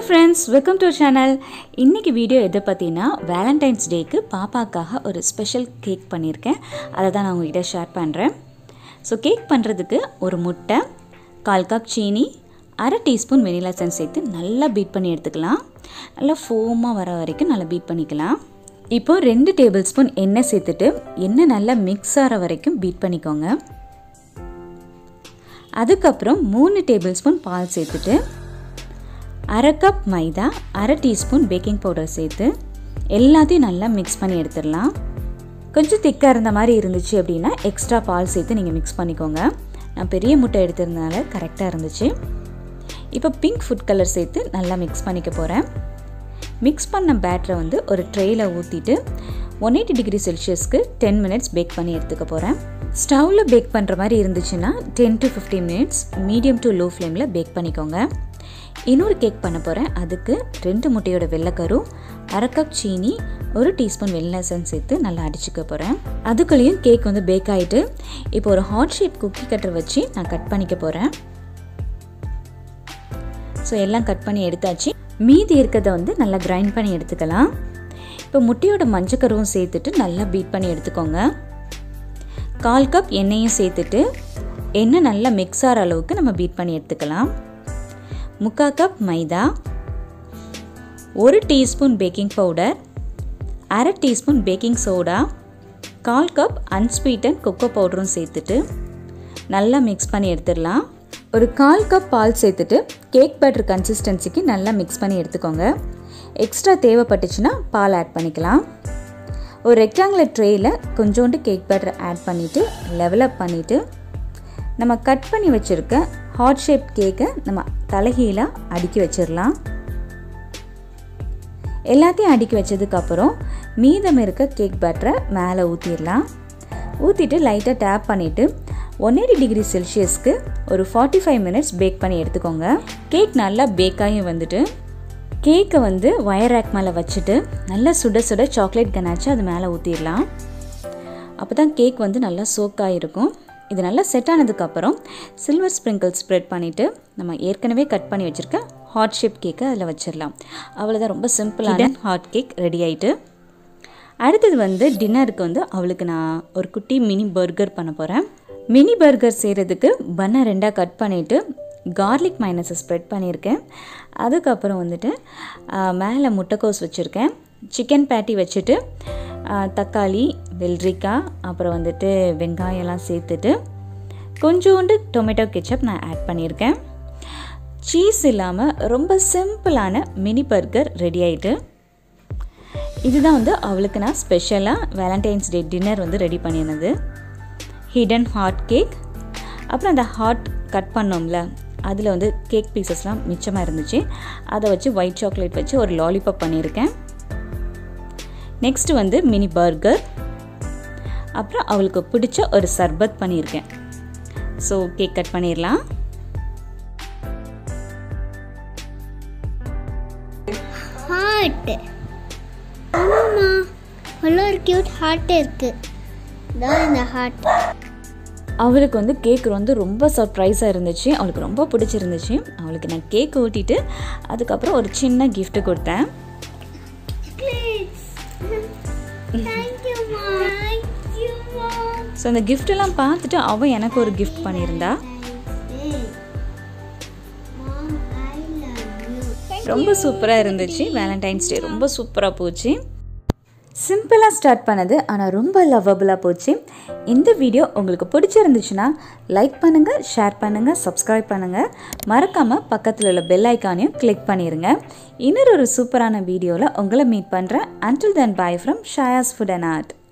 friends welcome to channel இன்றைக்கி video எதை பற்றினா வேலண்டைன்ஸ் டேக்கு பாப்பாக்காக ஒரு ஸ்பெஷல் கேக் பண்ணியிருக்கேன் அதை தான் நான் உங்ககிட்ட ஷேர் பண்ணுறேன் ஸோ கேக் பண்ணுறதுக்கு ஒரு முட்டை கால் கப் சீனி அரை டீஸ்பூன் வெனிலா சென்ஸ் சேர்த்து நல்லா பீட் பண்ணி எடுத்துக்கலாம் நல்லா ஃபோமாக வர வரைக்கும் நல்லா பீட் பண்ணிக்கலாம் இப்போது ரெண்டு டேபிள் ஸ்பூன் எண்ணெய் சேர்த்துட்டு எண்ணெய் நல்லா மிக்ஸ் ஆகிற வரைக்கும் பீட் பண்ணிக்கோங்க அதுக்கப்புறம் மூணு டேபிள் ஸ்பூன் பால் சேர்த்துட்டு அரை கப் மைதா அரை டீஸ்பூன் பேக்கிங் பவுடர் சேர்த்து எல்லாத்தையும் நல்லா மிக்ஸ் பண்ணி எடுத்துடலாம் கொஞ்சம் திக்காக இருந்த மாதிரி இருந்துச்சு அப்படின்னா எக்ஸ்ட்ரா பால் சேர்த்து நீங்கள் மிக்ஸ் பண்ணிக்கோங்க நான் பெரிய முட்டை எடுத்திருந்தனால கரெக்டாக இருந்துச்சு இப்போ பிங்க் ஃபுட் கலர் சேர்த்து நல்லா மிக்ஸ் பண்ணிக்க போகிறேன் மிக்ஸ் பண்ண பேட்டரை வந்து ஒரு ட்ரெயில் ஊற்றிட்டு ஒன் எயிட்டி டிகிரி செல்சியஸ்க்கு டென் மினிட்ஸ் பேக் பண்ணி எடுத்துக்க போகிறேன் ஸ்டவ்வில் பேக் பண்ணுற மாதிரி இருந்துச்சுன்னா ten to fifteen minutes medium to low ஃப்ளேமில் பேக் பண்ணிக்கோங்க இன்னொரு கேக் பண்ண போகிறேன் அதுக்கு ரெண்டு முட்டையோட வெள்ளைக்கரு அரை கப் சீனி ஒரு டீஸ்பூன் வெள்ளசன் சேர்த்து நல்லா அடிச்சுக்க போகிறேன் அதுக்குள்ளேயும் கேக் வந்து பேக் ஆகிட்டு இப்போ ஒரு ஹாட் ஷேப் குக்கி கட்டர் வச்சு நான் கட் பண்ணிக்க போகிறேன் ஸோ எல்லாம் கட் பண்ணி எடுத்தாச்சு மீதி இருக்கிறத வந்து நல்லா கிரைண்ட் பண்ணி எடுத்துக்கலாம் இப்போ முட்டையோட மஞ்சக்கருவும் சேர்த்துட்டு நல்லா பீட் பண்ணி எடுத்துக்கோங்க கால் கப் எண்ணெயும் சேர்த்துட்டு எண்ணெய் நல்லா மிக்ஸ் ஆகிற அளவுக்கு நம்ம பீட் பண்ணி எடுத்துக்கலாம் முக்கால் கப் மைதா ஒரு டீஸ்பூன் பேக்கிங் பவுடர் அரை டீஸ்பூன் பேக்கிங் சோடா கால் கப் அன்ஸ்வீட்டன் கொக்கோ பவுடரும் சேர்த்துட்டு நல்லா மிக்ஸ் பண்ணி எடுத்துடலாம் ஒரு கால் கப் பால் சேர்த்துட்டு கேக் பேட்டர் கன்சிஸ்டன்சிக்கு நல்லா மிக்ஸ் பண்ணி எடுத்துக்கோங்க எக்ஸ்ட்ரா தேவைப்பட்டுச்சுன்னா பால் ஆட் பண்ணிக்கலாம் ஒரு ரெக்டாங்குலர் ட்ரேயில் கொஞ்சோண்டு கேக் பேட்டர் ஆட் பண்ணிவிட்டு லெவலப் பண்ணிவிட்டு நம்ம கட் பண்ணி வச்சுருக்க ஹாட் ஷேப் கேக்கை நம்ம தலைகீழாக அடுக்கி வச்சிடலாம் எல்லாத்தையும் அடுக்கி வச்சதுக்கப்புறம் மீதம் இருக்க கேக் பேட்டரை மேலே ஊற்றிடலாம் ஊற்றிட்டு லைட்டாக டேப் பண்ணிவிட்டு ஒன் எயிட்டி டிகிரி செல்சியஸ்க்கு ஒரு ஃபார்ட்டி ஃபைவ் மினிட்ஸ் பேக் பண்ணி எடுத்துக்கோங்க கேக் நல்லா பேக்காகி வந்துட்டு கேக்கை வந்து ஒயர் ரேக் மேலே வச்சுட்டு நல்லா சுட சுட சாக்லேட் கனாச்சு அது மேலே ஊற்றிடலாம் அப்போ தான் கேக் வந்து நல்லா சோக்காக இருக்கும் இது நல்லா செட் ஆனதுக்கப்புறம் சில்வர் ஸ்ப்ரிங்கிள் ஸ்ப்ரெட் பண்ணிவிட்டு நம்ம ஏற்கனவே கட் பண்ணி வச்சுருக்க ஹாட் ஷேப் கேக்கை அதில் வச்சிடலாம் அவ்வளோதான் ரொம்ப சிம்பிளான ஹாட் கேக் ரெடி ஆகிட்டு அடுத்தது வந்து டின்னருக்கு வந்து அவளுக்கு நான் ஒரு குட்டி மினி பர்கர் பண்ண போகிறேன் மினி பர்கர் செய்கிறதுக்கு பன்னை ரெண்டாக கட் பண்ணிவிட்டு கார்லிக் மைனஸை ஸ்ப்ரெட் பண்ணியிருக்கேன் அதுக்கப்புறம் வந்துட்டு மேலே முட்டைக்கோஸ் வச்சுருக்கேன் சிக்கன் பேட்டி வச்சுட்டு தக்காளி வெள்ளரிக்காய் அப்புறம் வந்துட்டு வெங்காயம்லாம் சேர்த்துட்டு கொஞ்சோண்டு டொமேட்டோ கெச்சப் நான் ஆட் பண்ணியிருக்கேன் சீஸ் இல்லாமல் ரொம்ப சிம்பிளான மினி பர்கர் ரெடி ஆகிட்டு இதுதான் வந்து அவளுக்கு நான் ஸ்பெஷலாக வேலண்டைன்ஸ் டே டின்னர் வந்து ரெடி பண்ணியிருந்தது ஹிடன் ஹாட் கேக் அப்புறம் அந்த ஹாட் கட் பண்ணோம்ல அதில் வந்து கேக் பீசஸ்லாம் மிச்சமாக இருந்துச்சு அதை வச்சு ஒயிட் சாக்லேட் வச்சு ஒரு லாலிபாப் பண்ணியிருக்கேன் நெக்ஸ்ட் வந்து மினி பர்கர் அப்புறம் அவளுக்கு பிடிச்ச ஒரு சர்பத் பண்ணியிருக்கேன் ஸோ கேக் கட் பண்ணிடலாம் ஹார்ட் ஆமாம்மா உள்ள ஒரு கியூட் ஹார்ட் இருக்கு இதான் இந்த ஹார்ட் அவளுக்கு வந்து கேக் வந்து ரொம்ப சர்ப்ரைஸாக இருந்துச்சு அவளுக்கு ரொம்ப பிடிச்சிருந்துச்சு அவளுக்கு நான் கேக் ஊட்டிட்டு அதுக்கப்புறம் ஒரு சின்ன gift கொடுத்தேன் தேங்க்யூம்மா தேங்க்யூம்மா ஸோ அந்த gift எல்லாம் பார்த்துட்டு அவள் எனக்கு ஒரு gift பண்ணியிருந்தா மாம் ஐ லவ் யூ ரொம்ப சூப்பராக இருந்துச்சு வேலண்டைன்ஸ் டே ரொம்ப சூப்பராக போச்சு சிம்பிளாக ஸ்டார்ட் பண்ணது ஆனால் ரொம்ப லவ்வபுளாக போச்சு இந்த வீடியோ உங்களுக்கு பிடிச்சிருந்துச்சுன்னா லைக் பண்ணுங்கள் ஷேர் பண்ணுங்கள் சப்ஸ்கிரைப் பண்ணுங்கள் மறக்காமல் பக்கத்தில் உள்ள பெல் ஐக்கானையும் கிளிக் பண்ணிடுங்க இன்னொரு ஒரு சூப்பரான வீடியோவில் உங்களை மீட் பண்ணுறேன் until then bye from Shayas food and art